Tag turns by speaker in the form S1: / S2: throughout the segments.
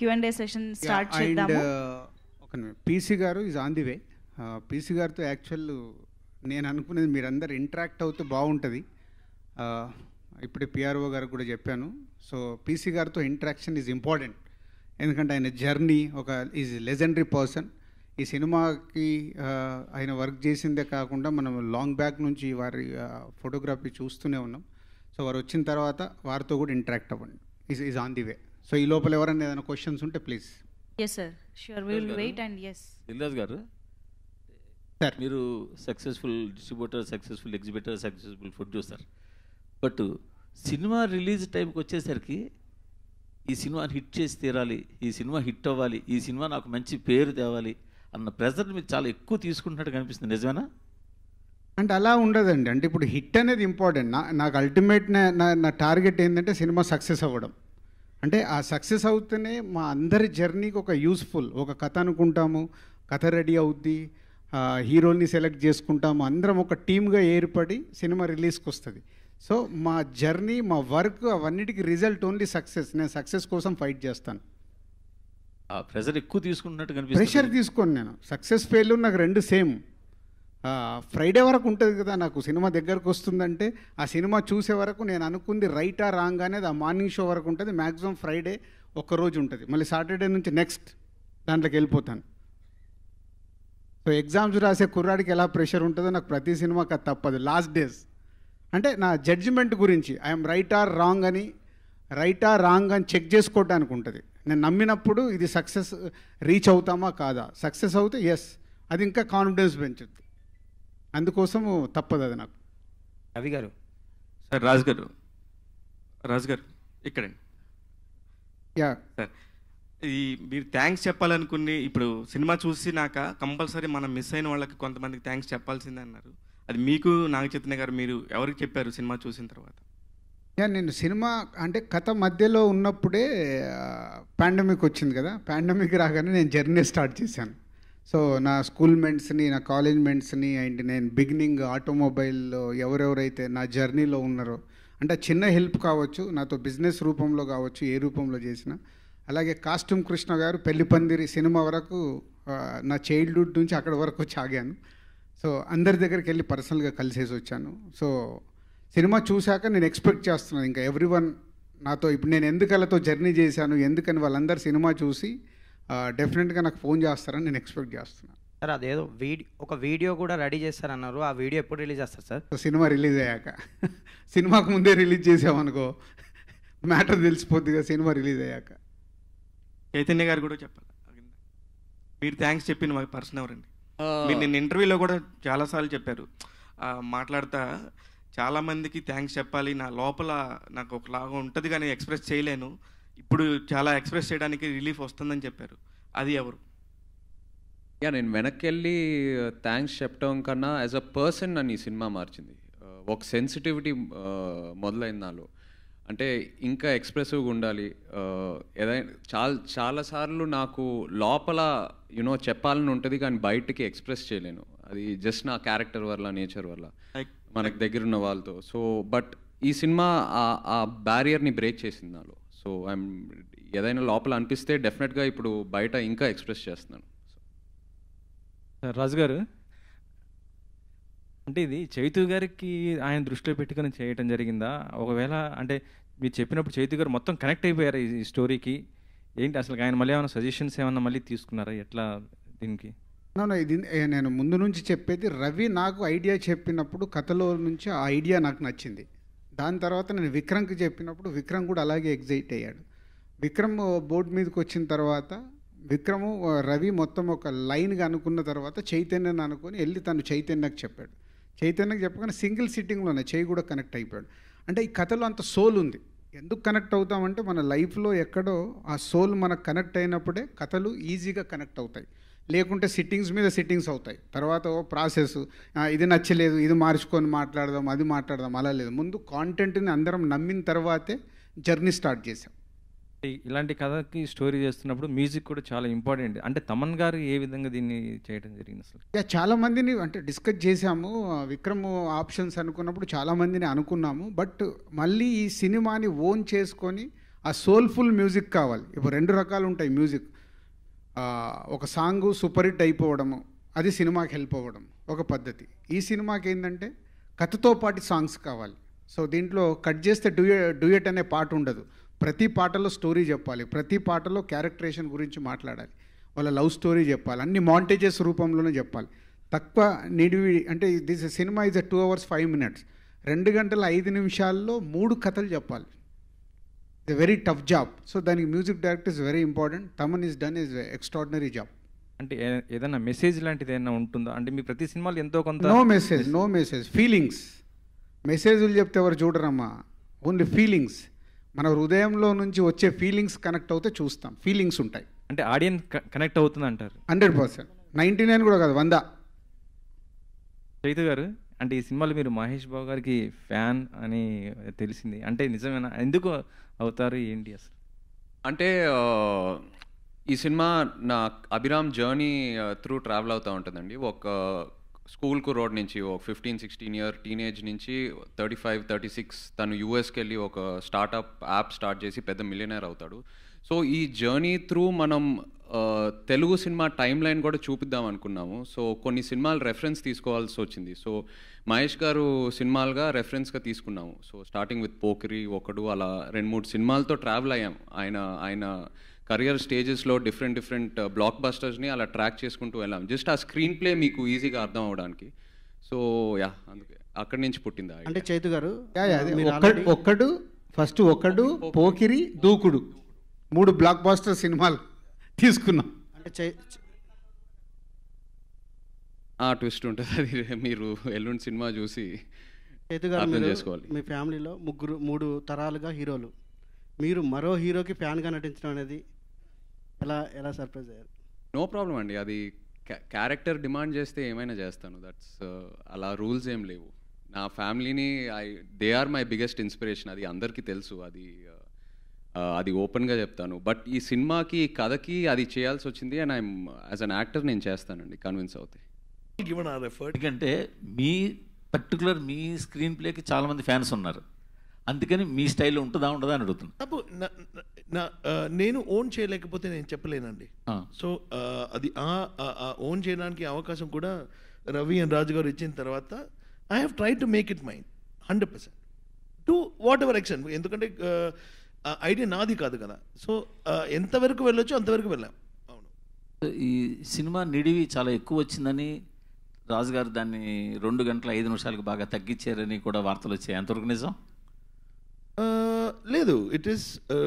S1: And A session start చేద్దాము
S2: ఒక PC గారు is on the way PC గారితో యాక్చువల్ నేను అనుకునేది మీరందరు ఇంటరాక్ట్ అవుతే బాగుంటుంది Uh, ఇప్పుడే పిఆర్ఓ గారికి కూడా చెప్పాను సో పీసీ గారితో ఇంటరాక్షన్ ఈజ్ ఇంపార్టెంట్ ఎందుకంటే ఆయన జర్నీ ఒక ఈజ్ లెజెండరీ పర్సన్ ఈ సినిమాకి uh, ఆయన వర్క్ చేసిందే కాకుండా మనం లాంగ్ బ్యాక్ నుంచి వారి ఫోటోగ్రఫీ చూస్తూనే ఉన్నాం సో వారు వచ్చిన తర్వాత వారితో కూడా ఇంటరాక్ట్ అవ్వండి is is on the way so ఈ లోపల ఎవరైనా ఏదైనా క్వశ్చన్స్ ఉంటే please
S1: yes sir sure will wait and yes
S3: Dilraj గారు
S2: సార్
S3: మీరు successful distributor successful exhibitor successful food చూస్తారు బట్ సినిమా రిలీజ్ టైంకి వచ్చేసరికి ఈ సినిమా హిట్ చేసి తీరాలి ఈ సినిమా హిట్ అవ్వాలి ఈ సినిమా నాకు మంచి పేరు తేవాలి అన్న ప్రెజర్ మీరు చాలా ఎక్కువ తీసుకుంటున్నట్టు కనిపిస్తుంది నిజమేనా
S2: అంటే అలా ఉండదండి అంటే ఇప్పుడు హిట్ అనేది ఇంపార్టెంట్ నా నాకు అల్టిమేట్ నా నా- నా టార్గెట్ ఏంటంటే సినిమా సక్సెస్ అవ్వడం అంటే ఆ సక్సెస్ అవుతూనే మా అందరి జర్నీకి ఒక యూస్ఫుల్ ఒక కథ అనుకుంటాము కథ రెడీ అవుద్ది ఆ, హీరోల్ని సెలెక్ట్ చేసుకుంటాము అందరం ఒక టీమ్గా ఏర్పడి సినిమా రిలీజ్కి వస్తుంది సో మా జర్నీ మా వర్క్ అవన్నిటికి రిజల్ట్ ఓన్లీ సక్సెస్ నేను సక్సెస్ కోసం ఫైట్ చేస్తాను
S3: ఆ ప్రెజర్ ఎక్కువ తీసుకుంటున్నట్టు
S2: ప్రెషర్
S3: కనిపిస్తుంది
S2: తీసుకోను నేను సక్సెస్ ఫెయిల్యూర్ నాకు రెండు సేమ్ ఫ్రైడే వరకు ఉంటుంది కదా నాకు సినిమా దగ్గరకు వస్తుందంటే ఆ సినిమా చూసే వరకు నేను అనుకుంది రైటా రాంగ్ అనేది ఆ మార్నింగ్ షో వరకు ఉంటుంది మ్యాక్సిమం ఫ్రైడే ఒక్క రోజు ఉంటుంది మళ్ళీ సాటర్డే నుంచి నెక్స్ట్ దాంట్లోకి వెళ్ళిపోతాను సో ఎగ్జామ్స్ రాసే కుర్రాడికి ఎలా ప్రెషర్ ఉంటుందో నాకు ప్రతి సినిమాకి అది తప్పదు లాస్ట్ డేస్ అంటే నా జడ్జిమెంట్ గురించి ఐఎమ్ రైట్ ఆర్ రాంగ్ అని రైట్ ఆర్ రాంగ్ అని చెక్ చేసుకోవడానికి ఉంటుంది నేను నమ్మినప్పుడు ఇది సక్సెస్ రీచ్ అవుతామా కాదా సక్సెస్ అవుతే ఎస్ అది ఇంకా కాన్ఫిడెన్స్ పెంచుద్ది అందుకోసము తప్పదు అది నాకు
S4: రవి గారు
S5: సార్ రాజు గారు రాజు గారు ఇక్కడండి
S2: యా
S5: సార్ ఈ మీరు థ్యాంక్స్ చెప్పాలనుకుని ఇప్పుడు సినిమా చూసినాక కంపల్సరీ మనం మిస్ అయిన వాళ్ళకి కొంతమందికి థ్యాంక్స్ చెప్పాల్సిందే అన్నారు అది మీకు నాగ చైతన్య గారు మీరు ఎవరికి చెప్పారు సినిమా చూసిన తర్వాత
S2: యా నేను సినిమా అంటే కథ మధ్యలో ఉన్నప్పుడే పాండమిక్ వచ్చింది కదా పాండమిక్ రాగానే నేను జర్నీ స్టార్ట్ చేశాను సో నా స్కూల్ మెంట్స్ని నా కాలేజ్ మెంట్స్ని అండ్ నేను బిగినింగ్ ఆటోమొబైల్లో ఎవరెవరైతే నా జర్నీలో ఉన్నారో అంటే చిన్న హెల్ప్ కావచ్చు నాతో బిజినెస్ రూపంలో కావచ్చు ఏ రూపంలో చేసిన అలాగే కాస్ట్యూమ్ కృష్ణ గారు పెళ్లి పందిరి సినిమా వరకు ఆ, నా చైల్డ్హుడ్ నుంచి అక్కడి వరకు వచ్చి ఆగాను సో అందరి దగ్గరికి వెళ్ళి పర్సనల్గా కలిసేసి వచ్చాను సో సినిమా చూశాక నేను ఎక్స్పెక్ట్ చేస్తున్నాను ఇంకా ఎవ్రీ వన్ నాతో ఇప్పుడు నేను ఎందుకు వాళ్ళతో జర్నీ చేశాను ఎందుకని వాళ్ళందరూ సినిమా చూసి డెఫినెట్గా నాకు ఫోన్ చేస్తారని నేను ఎక్స్పెక్ట్ చేస్తున్నాను
S4: సార్ అదేదో వీడియో ఒక వీడియో కూడా రెడీ చేస్తారన్నారు ఆ వీడియో ఎప్పుడు రిలీజ్ చేస్తారు సార్
S2: సో సినిమా రిలీజ్ అయ్యాక సినిమాకు ముందే రిలీజ్ చేసామనుకో మ్యాటర్ తెలిసిపోద్ది కదా సినిమా రిలీజ్ అయ్యాక
S5: చైతన్య గారు కూడా చెప్పాలి మీరు థ్యాంక్స్ చెప్పిన మా పర్సన్ ఎవరండి మీరు నిన్న ఇంటర్వ్యూలో కూడా చాలాసార్లు చెప్పారు ఆ, మాట్లాడతా చాలా మందికి థ్యాంక్స్ చెప్పాలి నా లోపల నాకు ఒకలాగా ఉంటుంది కానీ ఎక్స్ప్రెస్ చేయలేను ఇప్పుడు చాలా ఎక్స్ప్రెస్ చేయడానికి రిలీఫ్ వస్తుందని చెప్పారు అది ఎవరు
S6: యా నేను వెనక్కి వెళ్ళి థ్యాంక్స్ చెప్పడం కన్నా యాజ్ అ పర్సన్ నన్ను ఈ సినిమా మార్చింది Uh, ఒక సెన్సిటివిటీ మొదలైంది నాలో అంటే ఇంకా ఎక్స్ప్రెసివ్గా ఉండాలి Uh, ఏదైనా చాలా చాలాసార్లు నాకు లోపల యునో చెప్పాలని ఉంటుంది కానీ బయటికి ఎక్స్ప్రెస్ చేయలేను అది జస్ట్ నా క్యారెక్టర్ వల్ల నేచర్ వల్ల
S5: Like-
S6: మనకు దగ్గర ఉన్న వాళ్ళతో సో బట్ ఈ సినిమా ఆ- ఆ బ్యారియర్ని బ్రేక్ చేసింది నాలో సో ఐఎమ్ ఏదైనా లోపల అనిపిస్తే డెఫినెట్గా ఇప్పుడు బయట ఇంకా ఎక్స్ప్రెస్ చేస్తున్నాను
S7: సార్ రాజు గారు అంటే ఇది చైతు గారికి ఆయన దృష్టిలో పెట్టుకొని చేయటం జరిగిందా ఒకవేళ అంటే మీరు చెప్పినప్పుడు చైతు గారు మొత్తం కనెక్ట్ అయిపోయారు ఈ ఈ స్టోరీకి ఏంటి అసలు ఆయన మళ్ళీ ఏమైనా సజెషన్స్ ఏమన్నా మళ్ళీ తీసుకున్నారా ఎట్లా దీనికి
S2: No, no, ఇది ఏ, నేను ముందు నుంచి చెప్పేది రవి నాకు ఐడియా చెప్పినప్పుడు కథలో నుంచి ఆ ఐడియా నాకు నచ్చింది దాని తర్వాత నేను విక్రమ్కి చెప్పినప్పుడు విక్రమ్ కూడా అలాగే ఎగ్జైట్ అయ్యాడు విక్రమ్ బోర్డు మీదకి వచ్చిన తర్వాత విక్రము ఆ, రవి మొత్తం ఒక లైన్గా అనుకున్న తర్వాత చైతన్యని అనుకొని వెళ్ళి తను చైతన్యకి చెప్పాడు చైతన్యకి చెప్పగానే సింగిల్ సిట్టింగ్లోనే చేయి కూడా కనెక్ట్ అయిపోయాడు అంటే ఈ కథలో అంత సోల్ ఉంది ఎందుకు కనెక్ట్ అవుతామంటే మన లైఫ్లో ఎక్కడో ఆ సోల్ మనకు కనెక్ట్ అయినప్పుడే కథలు ఈజీగా కనెక్ట్ అవుతాయి లేకుంటే సిట్టింగ్స్ మీద సిట్టింగ్స్ అవుతాయి తర్వాత ఓ ప్రాసెస్ ఇది నచ్చలేదు ఇది మార్చుకొని మాట్లాడదాం అది మాట్లాడదాం అలా లేదు ముందు కాంటెంట్ని అందరం నమ్మిన తర్వాతే జర్నీ స్టార్ట్ చేసాం
S7: ఈ- ఇలాంటి కథకి స్టోరీ చేస్తున్నప్పుడు మ్యూజిక్ కూడా చాలా ఇంపార్టెంట్ అంటే తమన్ గారు ఏ విధంగా దీన్ని చేయడం జరిగింది అసలు
S2: యా చాలా మందిని అంటే డిస్కస్ చేశాము ఆ, విక్రమ్ ఆప్షన్స్ అనుకున్నప్పుడు చాలా మందిని అనుకున్నాము బట్ మళ్ళీ ఈ సినిమాని ఓన్ చేసుకొని ఆ సోల్ఫుల్ మ్యూజిక్ కావాలి ఇప్పుడు రెండు రకాలు ఉంటాయి మ్యూజిక్ ఆ, ఒక సాంగ్ సూపర్ హిట్ అయిపోవడము అది సినిమాకి హెల్ప్ అవ్వడం ఒక పద్ధతి ఈ సినిమాకి ఏంటంటే కథతో పాటు సాంగ్స్ కావాలి సో దీంట్లో కట్ చేస్తే డ్యూయే డ్యూయట్ అనే పాట ఉండదు ప్రతి పాటలో స్టోరీ చెప్పాలి ప్రతి పాటలో క్యారెక్టరేషన్ గురించి మాట్లాడాలి వాళ్ళ లవ్ స్టోరీ చెప్పాలి అన్ని మాంటేజెస్ రూపంలోనే చెప్పాలి తక్కువ నిడివి అంటే this cinema is a two hours five minutes రెండు గంటల ఐదు నిమిషాల్లో మూడు కథలు చెప్పాలి it's very tough job so దానికి music director is very important Thaman is done is extraordinary job
S7: అంటే ఏ- ఏదైనా మెసేజ్ లాంటిది ఏదైనా ఉంటుందా అంటే మీ ప్రతి సినిమాలో ఎంతో కొంత
S2: no message no message feelings మెసేజ్లు చెప్తే ఎవరు చూడరమ్మా ఓన్లీ ఫీలింగ్స్ మన హృదయంలో నుంచి వచ్చే ఫీలింగ్స్ కనెక్ట్ అవుతే చూస్తాం ఫీలింగ్స్ ఉంటాయి
S7: అంటే ఆడియన్స్ కనెక్ట్ అవుతుంది అంటారు
S2: హండ్రెడ్ పర్సెంట్ నైంటీ నైన్ కూడా కాదు వంద
S7: చైతు గారు అంటే ఈ సినిమాలో మీరు మహేష్ బాబు గారికి ఫ్యాన్ అని తెలిసింది అంటే నిజమేనా ఎందుకు అవుతారు ఏంటి అసలు
S6: అంటే ఆ, ఈ సినిమా నా అభిరామ్ జర్నీ త్రూ ట్రావెల్ అవుతూ ఉంటుందండి ఒక స్కూల్కు రోడ్ నుంచి ఒక ఫిఫ్టీన్ సిక్స్టీన్ ఇయర్ టీనేజ్ నుంచి థర్టీ ఫైవ్ థర్టీ సిక్స్ తను యూఎస్కి వెళ్ళి ఒక స్టార్టప్ యాప్ స్టార్ట్ చేసి పెద్ద మిలియనర్ అవుతాడు సో ఈ జర్నీ త్రూ మనం ఆ, తెలుగు సినిమా టైం లైన్ కూడా చూపిద్దాం అనుకున్నాము సో కొన్ని సినిమాలు రెఫరెన్స్ తీసుకోవాల్సి వచ్చింది సో మహేష్ గారు సినిమాలుగా రెఫరెన్స్గా తీసుకున్నాము సో స్టార్టింగ్ విత్ పోకిరి ఒకడు అలా రెండు మూడు సినిమాలతో ట్రావెల్ అయ్యాం ఆయన ఆయన కరియర్ స్టేజెస్లో డిఫరెంట్ డిఫరెంట్ బ్లాక్ బస్టర్స్ని అలా ట్రాక్ చేసుకుంటూ వెళ్ళాం జస్ట్ ఆ స్క్రీన్ ప్లే మీకు ఈజీగా అర్థం అవడానికి సో యా అందుకే అక్కడి నుంచి పుట్టింది ఆ
S8: అంటే
S6: idea.
S8: చైతు గారు
S2: యా, యా, అదే.
S8: మీరు
S2: ఒక్క-
S8: already-
S2: ఒక్కడు ఫస్ట్ ఒకడు పోకిరి దూకుడు మూడు బ్లాక్ బాస్టర్ సినిమాలు తీసుకున్నాం
S8: అంటే చై
S6: ఆ ట్విస్ట్ ఉంటుంది అది మీరు ఎల్లుండి సినిమా చూసి
S8: చైతు గారు
S6: అర్థం
S8: మీరు
S6: చేసుకోవాలి
S8: మీ ఫ్యామిలీలో ముగ్గురు మూడు తరాలుగా హీరోలు మీరు మరో హీరోకి ఫ్యాన్గా నటించడం అనేది ఎలా ఎలా సర్ప్రైజ్ అయ్యారు
S6: నో ప్రాబ్లం అండి అది క్యారెక్టర్ డిమాండ్ చేస్తే ఏమైనా చేస్తాను దట్స్ అలా రూల్స్ ఏం లేవు నా ఫ్యామిలీని I they are my biggest inspiration అది అందరికీ తెలుసు అది uh, అది ఓపెన్గా చెప్తాను బట్ ఈ సినిమాకి ఈ కథకి అది చేయాల్సి వచ్చింది and I'm as an actor నేను చేస్తానండి కన్విన్స్ అవుతాయి
S9: given our effort.
S3: ఎందుకంటే మీ పర్టికులర్ మీ స్క్రీన్ ప్లేకి చాలా మంది ఫ్యాన్స్ ఉన్నారు అందుకని మీ స్టైల్లో ఉంటుందా ఉండదా అని అడుగుతున్నా
S9: తప్పు నా- నా- నా ఆ, నేను ఓన్ చేయలేకపోతే నేను చెప్పలేనండి
S3: ఆ.
S9: సో ఆ, అది ఆ ఓన్ చేయడానికి అవకాశం కూడా రవి అండ్ రాజు గారు ఇచ్చిన తర్వాత I have try to make it mind hundred percent to whatever action ఎందుకంటే ఐడియా నాది కాదు కదా సో ఎంతవరకు వెళ్ళొచ్చో అంతవరకు వెళ్ళాం అవును
S3: ఈ సినిమా నిడివి చాలా ఎక్కువ వచ్చిందని రాజుగారు దాన్ని రెండు గంటల ఐదు నిమిషాలకు బాగా తగ్గించారని కూడా వార్తలు వచ్చాయి ఎంతవరకు నిజం
S9: Uh, లేదు ఇట్ ఈస్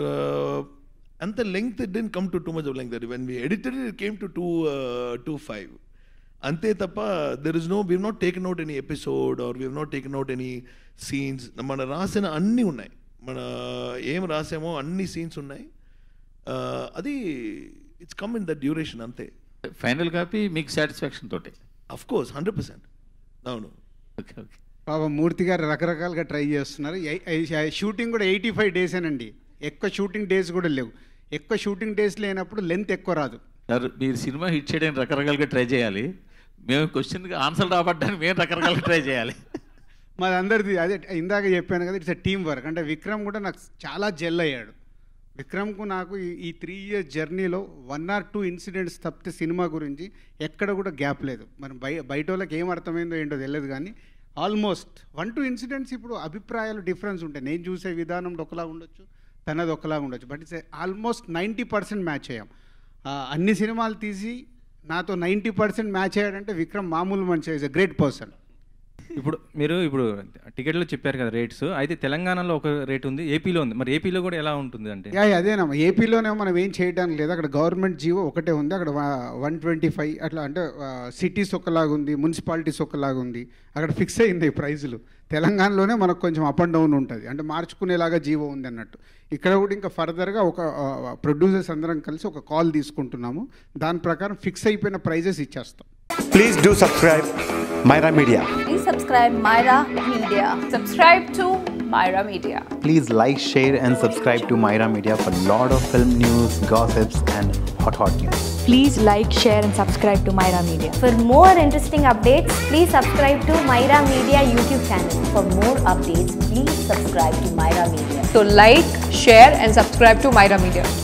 S9: అంత length it didn't come to too much of length when we edited it came to two two five అంతే తప్ప there is no we not taken out any episode or we not taken out any scenes మన రాసిన అన్నీ ఉన్నాయి మన ఏం రాసామో అన్ని scenes ఉన్నాయి Uh, అది it's come in the duration అంతే
S3: ఫైనల్ కాపీ మీకు సాటిస్ఫాక్షన్ తోటే
S9: అఫ్ కోర్స్ హండ్రెడ్ పర్సెంట్ అవును
S3: ఓకే ఓకే
S2: పాపం మూర్తి గారు రకరకాలుగా ట్రై చేస్తున్నారు ఎయి- ఎయి- షూటింగ్ కూడా ఎయిటీ ఫైవ్ డేసేనండి ఎక్కువ షూటింగ్ డేస్ కూడా లేవు ఎక్కువ షూటింగ్ డేస్ లేనప్పుడు లెంత్ ఎక్కువ రాదు
S3: సార్ మీరు సినిమా హిట్ చేయడానికి రకరకాలుగా ట్రై చేయాలి మేము క్వశ్చన్కి ఆన్సర్ రాబట్టడానికి మేము రకరకాలుగా ట్రై చేయాలి
S2: మాది అందరిది అదే ఇందాక చెప్పాను కదా ఇట్స్ టీమ్ వర్క్ అంటే విక్రమ్ కూడా నాకు చాలా జెల్ అయ్యాడు విక్రమ్కు నాకు ఈ- ఈ త్రీ ఇయర్స్ జర్నీలో వన్ ఆర్ టూ ఇన్సిడెంట్స్ తప్పితే సినిమా గురించి ఎక్కడ కూడా గ్యాప్ లేదు మరి బయ బయట వాళ్ళకి ఏం అర్థమైందో ఏంటో తెలియదు కానీ ఆల్మోస్ట్ వన్ టూ ఇన్సిడెంట్స్ ఇప్పుడు అభిప్రాయాలు డిఫరెన్స్ ఉంటాయి నేను చూసే విధానం ఒకలా ఉండొచ్చు తనది ఒకలాగా ఉండొచ్చు but it's almost ninety percent match అయ్యాం ఆ, అన్ని సినిమాలు తీసి నాతో నైంటీ పర్సెంట్ మ్యాచ్ అయ్యాడంటే విక్రమ్ మామూలు మనిషి ఇస్ అ గ్రేట్ పర్సన్
S7: ఇప్పుడు మీరు ఇప్పుడు టికెట్లు చెప్పారు కదా రేట్స్ అయితే తెలంగాణలో ఒక రేట్ ఉంది ఏపీలో ఉంది మరి ఏపీలో కూడా ఎలా ఉంటుంది అంటే
S2: యా యా, అదేనమ్మా ఏపీలోనే మనం ఏం చేయడానికి లేదు అక్కడ గవర్నమెంట్ జీవో ఒకటే ఉంది అక్కడ వన్ ట్వంటీ ఫైవ్ అట్లా అంటే సిటీస్ ఒకలాగా ఉంది మున్సిపాలిటీస్ ఒకలాగా ఉంది అక్కడ ఫిక్స్ అయింది ఈ ప్రైజులు తెలంగాణలోనే మనకు కొంచెం అప్ అండ్ డౌన్ ఉంటుంది అంటే మార్చుకునేలాగా జీవో ఉంది అన్నట్టు ఇక్కడ కూడా ఇంకా ఫర్దర్గా ఒక ప్రొడ్యూసర్స్ అందరం కలిసి ఒక కాల్ తీసుకుంటున్నాము దాని ప్రకారం ఫిక్స్ అయిపోయిన ప్రైజెస్ ఇచ్చేస్తాం
S10: Please do subscribe Myra Media.
S11: Please subscribe Myra Media. Subscribe to Myra Media.
S10: Please like, share, and subscribe to Myra Media for lot of film news, gossips, and hot hot news.
S12: Please like, share, and subscribe to Myra Media.
S13: For more interesting updates, please subscribe to Myra Media YouTube channel.
S11: For more updates, please subscribe to Myra Media. So like, share and subscribe to Myra Media.